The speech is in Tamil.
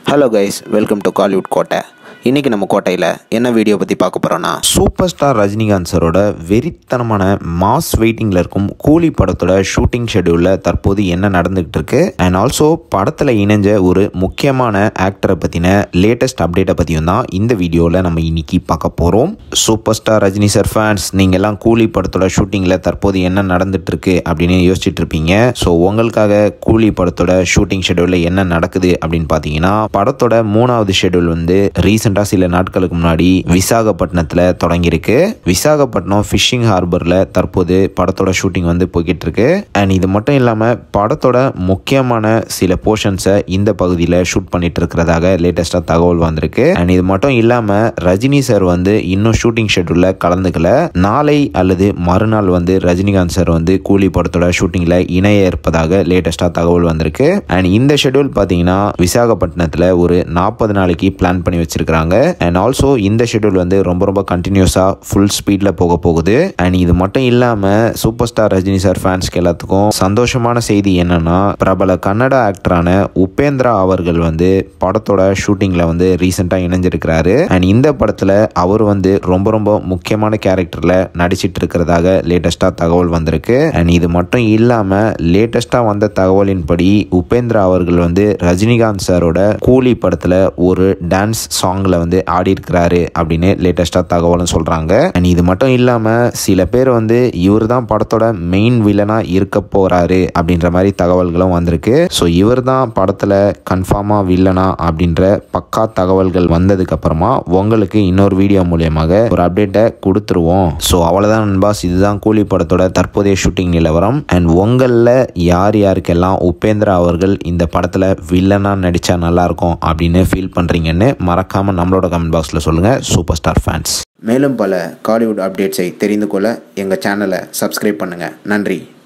hello guys welcome to Kollywood Kottai இன்றைக்கி நம்ம கோட்டையில் என்ன வீடியோ பற்றி பார்க்க போகிறோன்னா சூப்பர் ஸ்டார் ரஜினிகாந்த் சரோட வெறித்தனமான மாஸ் வெயிட்டிங்கில் இருக்கும் கூலி படத்தோட ஷூட்டிங் ஷெடியூலில் தற்போது என்ன நடந்துகிட்டு இருக்கு அண்ட் ஆல்சோ படத்தில் இணைஞ்ச ஒரு முக்கியமான ஆக்டரை பற்றின லேட்டஸ்ட் அப்டேட்டை பற்றியும் தான் இந்த வீடியோவில் நம்ம இன்னைக்கு பார்க்க போகிறோம் super star Rajini sir fans நீங்கள் எல்லாம் கூலி படத்தோட ஷூட்டிங்கில் தற்போது என்ன நடந்துட்டு இருக்கு அப்படின்னு யோசிச்சுட்டு இருப்பீங்க ஸோ உங்களுக்காக கூலி படத்தோட ஷூட்டிங் ஷெடியூலில் என்ன நடக்குது அப்படின்னு பார்த்தீங்கன்னா படத்தோட மூணாவது ஷெடியூல் வந்து ரீசெண்டாக சில நாட்களுக்கு முன்னாடி விசாகப்பட்டினத்தில் தொடங்கியிருக்கு விசாகப்பட்டினம் ஃபிஷிங் ஹார்பரில் தற்போது படத்தோட ஷூட்டிங் வந்து போய்கிட்டு இருக்கு அண்ட் இது மட்டும் இல்லாமல் படத்தோட முக்கியமான சில போர்ஷன்ஸை இந்த பகுதியில் ஷூட் பண்ணிட்டு இருக்கிறதாக லேட்டஸ்ட்டாக தகவல் வந்திருக்கு அண்ட் இது மட்டும் இல்லாமல் ரஜினி சார் வந்து இன்னும் ஷூட்டிங் ஷெட்யூலில் கலந்துக்கல நாளை அல்லது மறுநாள் வந்து ரஜினிகாந்த் சார் வந்து கூலி படத்தோட ஷூட்டிங்கில் இணைய இருப்பதாக லேட்டஸ்ட்டாக தகவல் வந்திருக்கு அண்ட் இந்த ஷெட்யூல் பார்த்தீங்கன்னா விசாகப்பட்டினத்தில் ஒரு நாற்பது நாளைக்கு பிளான் பண்ணி வச்சிருக்கிறாங்க அண்ட் ஆல்சோ இந்த ஷெட்யூல் வந்து ரொம்ப ரொம்ப கண்டினியூஸாக ஃபுல் ஸ்பீடில் போக போகுது அண்ட் இது மட்டும் இல்லாமல் சூப்பர் ஸ்டார் ரஜினி சார் ஃபேன்ஸ்க்கு எல்லாத்துக்கும் சந்தோஷமான செய்தி என்னன்னா பிரபல கன்னட ஆக்டரான உபேந்திரா அவர்கள் வந்து படத்தோட ஷூட்டிங்கில் வந்து ரீசெண்டாக இணைஞ்சிருக்கிறாரு அண்ட் இந்த படத்தில் அவர் வந்து ரொம்ப ரொம்ப முக்கியமான கேரக்டரில் நடிச்சிட்டு இருக்கிறதாக லேட்டஸ்ட்டாக தகவல் வந்திருக்கு அண்ட் இது மட்டும் இல்லாமல் லேட்டஸ்ட்டாக வந்த தகவலின்படி உபேந்திரா அவர்கள் வந்து ரஜினிகாந்த் சாரோட கூலி படத்தில் ஒரு டான்ஸ் சாங்கில் வந்து ஆடி இருக்கிறாரு அப்படின்னு லேட்டஸ்ட்டாக தகவலும் சொல்கிறாங்க அண்ட் இது மட்டும் இல்லாமல் சில பேர் வந்து இவர் தான் படத்தோட மெயின் வில்லனாக இருக்க போகிறாரு அப்படின்ற மாதிரி தகவல்களும் வந்திருக்கு ஸோ இவர் தான் படத்தில் கன்ஃபார்மாக வில்லனா அப்படின்ற பக்கா தகவல்கள் வந்ததுக்கு அப்புறமா உங்களுக்கு இன்னொரு வீடியோ மூலியமாக ஒரு அப்டேட்டை கொடுத்துருவோம் ஸோ அவ்வளோதான் நண்பாஸ் இதுதான் கூலி படத்தோட தற்போதைய ஷூட்டிங் நிலவரம் அண்ட் உங்களில் யார் யாருக்கெல்லாம் உபேந்திரா அவர்கள் இந்த படத்தில் வில்லனாக நடித்தா நல்லாயிருக்கும் அப்படின்னு ஃபீல் பண்ணுறீங்கன்னு மறக்காமல் நம்மளோட கமெண்ட் பாக்ஸில் சொல்லுங்கள் சூப்பர் ஸ்டார் ஃபேன்ஸ் மேலும் பல காலிவுட் அப்டேட்ஸை தெரிந்து கொள்ள எங்கள் சேனலை சப்ஸ்கிரைப் பண்ணுங்கள் நன்றி